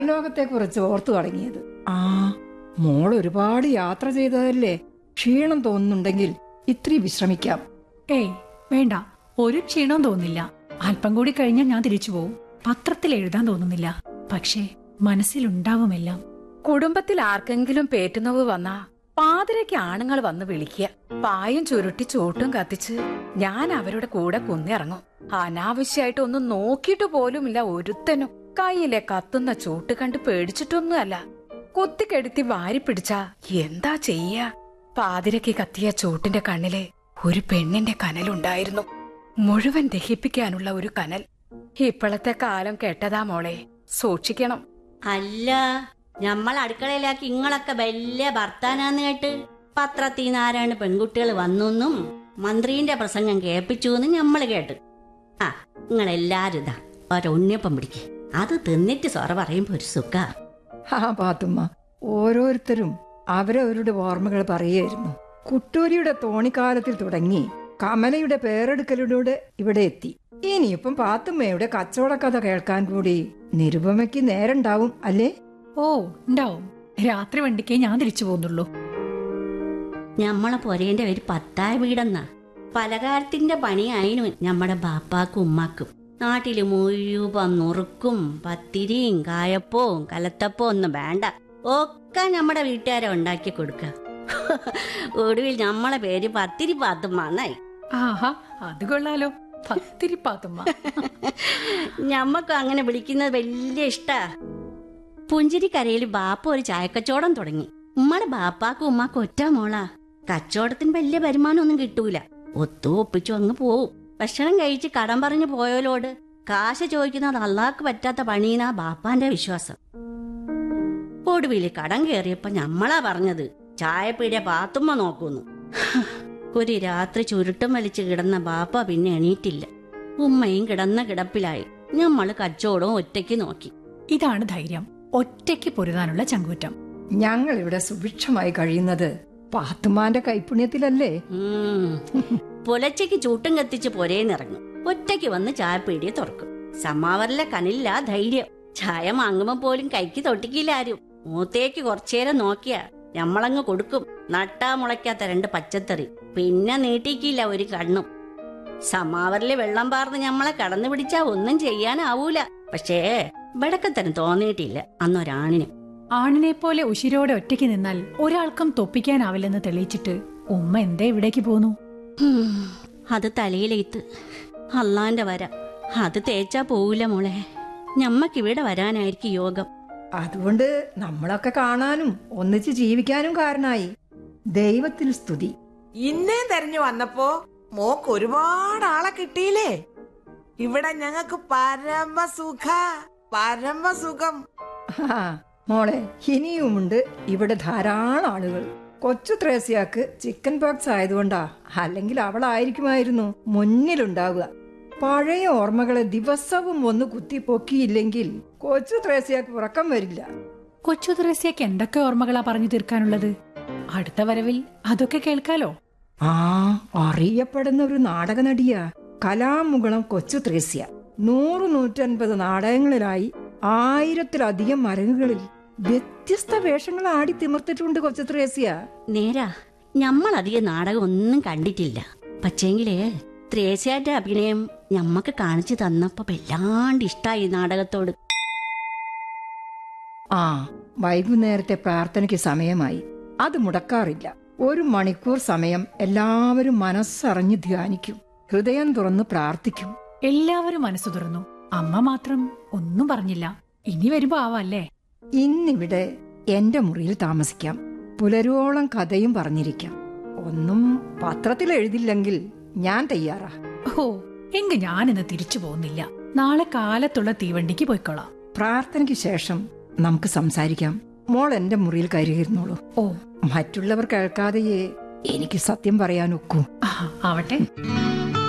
ലോകത്തെക്കുറിച്ച് ഓർത്തു തുടങ്ങിയത് ആ മോൾ ഒരുപാട് യാത്ര ചെയ്തതല്ലേ ക്ഷീണം തോന്നുന്നുണ്ടെങ്കിൽ ഇത്തിരി വിശ്രമിക്കാം ഏയ് വേണ്ട ഒരു ക്ഷീണവും തോന്നില്ല അല്പം കൂടി കഴിഞ്ഞാൽ ഞാൻ തിരിച്ചു പോവും പത്രത്തിൽ എഴുതാൻ തോന്നുന്നില്ല പക്ഷേ മനസ്സിലുണ്ടാവുമെല്ലാം കുടുംബത്തിൽ ആർക്കെങ്കിലും പേറ്റുന്നവ് വന്നാ പാതിരയ്ക്ക് ആണുങ്ങൾ വന്ന് വിളിക്കുക പായും ചുരുട്ടി ചൂട്ടും കത്തിച്ച് ഞാൻ അവരുടെ കൂടെ കുന്നിറങ്ങും അനാവശ്യമായിട്ട് ഒന്നും നോക്കിയിട്ട് പോലുമില്ല ഒരുത്തനും കയ്യിലെ കത്തുന്ന ചൂട്ട് കണ്ട് പേടിച്ചിട്ടൊന്നുമല്ല കുത്തിക്കെടുത്തി വാരി പിടിച്ചാ എന്താ ചെയ്യാ പാതിരയ്ക്ക് കത്തിയ ചൂട്ടിന്റെ കണ്ണിലെ ഒരു പെണ്ണിന്റെ കനലുണ്ടായിരുന്നു മുഴുവൻ ദഹിപ്പിക്കാനുള്ള ഒരു കനൽ ഇപ്പോഴത്തെ കാലം കെട്ടതാ മോളെ സൂക്ഷിക്കണം അല്ല ഞമ്മൾ അടുക്കളയിലാക്കി ഇങ്ങളൊക്കെ വലിയ ഭർത്താനാന്ന് കേട്ട് പത്രത്തിൽ നിന്ന് ആരാണ് പെൺകുട്ടികൾ വന്നെന്നും മന്ത്രിന്റെ പ്രസംഗം കേൾപ്പിച്ചു എന്നും ഞമ്മള് കേട്ട് ആ നിങ്ങളെല്ലാരും ഇതാ ഒരൊണ്ണിയപ്പം പിടിക്ക് അത് തിന്നിട്ട് സൊറ പറയുമ്പോ ഒരു സുഖ ആ പാത്തുമ്മ ഓരോരുത്തരും അവരവരുടെ ഓർമ്മകൾ പറയായിരുന്നു കുട്ടൂരിയുടെ തോണിക്കാലത്തിൽ തുടങ്ങി കമലയുടെ പേരെടുക്കലിലൂടെ ഇവിടെ എത്തി ഇനിയിപ്പം പാത്തുമ്മയുടെ കച്ചവട കഥ കേൾക്കാൻ കൂടി നിരുപമയ്ക്ക് നേരണ്ടാവും അല്ലേ ഓ ഉണ്ടാവും രാത്രി വണ്ടിക്കേ ഞാൻ തിരിച്ചു പോകുന്നുള്ളൂ ഞമ്മളെ പൊരേന്റെ ഒരു പത്തായ വീടെന്നാ പലകാലത്തിന്റെ പണിയായിനു ഞമ്മടെ ബാപ്പാക്കും ഉമ്മാക്കും നാട്ടില് മുഴുവൻ നുറുക്കും പത്തിരിയും കായപ്പവും കലത്തപ്പവും ഒന്നും വേണ്ട ഒക്കെ ഞമ്മടെ വീട്ടുകാരെ ഉണ്ടാക്കി കൊടുക്ക ഒടുവിൽ ഞമ്മളെ പേര് പത്തിരി പാത്തുമ്മാന്നായി ആഹാ അത് കൊള്ളാലോ പത്തിരി പാത്തുമ്മ ഞമ്മക്കും അങ്ങനെ വിളിക്കുന്നത് വലിയ ഇഷ്ടാ പുഞ്ചിരിക്കരയിൽ ബാപ്പ ഒരു ചായക്കച്ചവടം തുടങ്ങി ഉമ്മടെ ബാപ്പാക്കും ഉമ്മാക്കും ഒറ്റ മോളാ കച്ചവടത്തിന് വലിയ വരുമാനമൊന്നും കിട്ടൂല ഒത്തു ഒപ്പിച്ചു അങ്ങ് പോവും ഭക്ഷണം കഴിച്ച് കടം പറഞ്ഞു പോയവരോട് കാശ് ചോദിക്കുന്നത് അള്ളാക്ക് പറ്റാത്ത പണീന്നാ ബാപ്പാന്റെ വിശ്വാസം ഒടുവില് കടം കയറിയപ്പോ ഞമ്മളാ പറഞ്ഞത് ചായപ്പീടിയ പാത്തുമ്മ നോക്കുന്നു ഒരു രാത്രി ചുരുട്ടം വലിച്ച് കിടന്ന ബാപ്പ പിന്നെ എണീറ്റില്ല ഉമ്മയും കിടന്ന കിടപ്പിലായി ഞമ്മള് കച്ചവടവും ഒറ്റയ്ക്ക് നോക്കി ഇതാണ് ധൈര്യം ഒറ്റയ്ക്ക് പൊരുതാനുള്ള ചങ്കൂറ്റം ഞങ്ങൾ ഇവിടെ സുഭിക്ഷമായി കഴിയുന്നത് പാത്തുമ്മാന്റെ കൈപുണ്യത്തിലല്ലേ ഉം. പുലച്ചയ്ക്ക് ചൂട്ടും കത്തിച്ച് പൊരേന്നിറങ്ങും ഒറ്റയ്ക്ക് വന്ന് ചായപ്പീടിയെ തുറക്കും സമാവറിലെ കനില്ല ധൈര്യം ചായ വാങ്ങുമ്പോ പോലും കൈക്ക് തൊട്ടിക്കില്ല ആരും മൂത്തേക്ക് കുറച്ചേരം നോക്കിയാ ഞമ്മളങ്ങ് കൊടുക്കും നട്ടാ മുളയ്ക്കാത്ത രണ്ട് പച്ചത്തറി പിന്നെ നീട്ടിക്കില്ല ഒരു കണ്ണും സമാവറില് വെള്ളം പാർന്ന് ഞമ്മളെ കടന്നു പിടിച്ചാ ഒന്നും ചെയ്യാനാവൂല പക്ഷേ ഇവിടക്കത്തന്നെ തോന്നിയിട്ടില്ല അന്നൊരാണിന് ആണിനെ പോലെ ഉശിരോടെ ഒറ്റയ്ക്ക് നിന്നാൽ ഒരാൾക്കും തൊപ്പിക്കാനാവില്ലെന്ന് തെളിയിച്ചിട്ട് ഉമ്മ എന്തേ ഇവിടേക്ക് പോന്നു ഉം, അത് തലയിലെയ്ത്ത് അള്ളാന്റെ വര അത് തേച്ചാ പോവില്ല മോളെ ഞമ്മക്കിവിടെ വരാനായിരിക്കും യോഗം അതുകൊണ്ട് നമ്മളൊക്കെ കാണാനും ഒന്നിച്ച് ജീവിക്കാനും കാരണമായി ദൈവത്തിന് സ്തുതി ഇന്നേ തെരഞ്ഞു വന്നപ്പോ മോക്ക് ഒരുപാട് ആളെ കിട്ടിയില്ലേ ഇവിടെ ഞങ്ങക്ക് പരമസുഖ പരമസുഖം ആ, മോളെ ഇനിയുമുണ്ട് ഇവിടെ ധാരാളം ആളുകൾ കൊച്ചു ത്രേസ്യാക്ക് ചിക്കൻ പോക്സ് ആയതുകൊണ്ടാ അല്ലെങ്കിൽ അവളായിരിക്കുമായിരുന്നു മുന്നിലുണ്ടാവുക പഴയ ഓർമ്മകളെ ദിവസവും ഒന്ന് കുത്തിപ്പൊക്കിയില്ലെങ്കിൽ കൊച്ചു ത്രേസ്യാക്ക് ഉറക്കം വരില്ല കൊച്ചു ത്രേസ്യക്ക് എന്തൊക്കെ ഓർമ്മകളാ പറഞ്ഞു തീർക്കാനുള്ളത് അടുത്ത വരവിൽ അതൊക്കെ കേൾക്കാലോ ആ അറിയപ്പെടുന്ന ഒരു നാടക നടിയാ കലാമുകുളം കൊച്ചു ത്രേസ്യ നൂറ് നൂറ്റൻപത് നാടകങ്ങളിലായി ആയിരത്തിലധികം മരങ്ങുകളിൽ വ്യത്യസ്ത വേഷങ്ങൾ ആടി തിമിർത്തിട്ടുണ്ട് കൊച്ചു ത്രേസ്യ നേരാ ഞമ്മളധികം നാടകം ഒന്നും കണ്ടിട്ടില്ല പക്ഷേങ്കിലേ ത്രേസ്യാന്റെ അഭിനയം ഞമ്മക്ക് കാണിച്ചു തന്നപ്പോ വല്ലാണ്ട് ഇഷ്ടായി നാടകത്തോട് ആ വൈകുന്നേരത്തെ പ്രാർത്ഥനയ്ക്ക് സമയമായി അത് മുടക്കാറില്ല ഒരു മണിക്കൂർ സമയം എല്ലാവരും മനസ്സറിഞ്ഞ് ധ്യാനിക്കും ഹൃദയം തുറന്ന് പ്രാർത്ഥിക്കും എല്ലാവരും മനസ്സു തുറന്നു അമ്മ മാത്രം ഒന്നും പറഞ്ഞില്ല ഇനി വരുമ്പോ ആവാല്ലേ ഇന്നിവിടെ എന്റെ മുറിയിൽ താമസിക്കാം പുലരുവോളം കഥയും പറഞ്ഞിരിക്കാം ഒന്നും പത്രത്തിൽ എഴുതില്ലെങ്കിൽ ഞാൻ തയ്യാറാ ഓ എങ്ക് ഞാനിന്ന് തിരിച്ചു പോകുന്നില്ല നാളെ കാലത്തുള്ള തീവണ്ടിക്ക് പോയിക്കോളാം പ്രാർത്ഥനയ്ക്ക് ശേഷം നമുക്ക് സംസാരിക്കാം മോൾ എന്റെ മുറിയിൽ കയറിയിരുന്നോളൂ ഓ മറ്റുള്ളവർ കേൾക്കാതെയേ എനിക്ക് സത്യം പറയാനൊക്കൂ ആ, ആവട്ടെ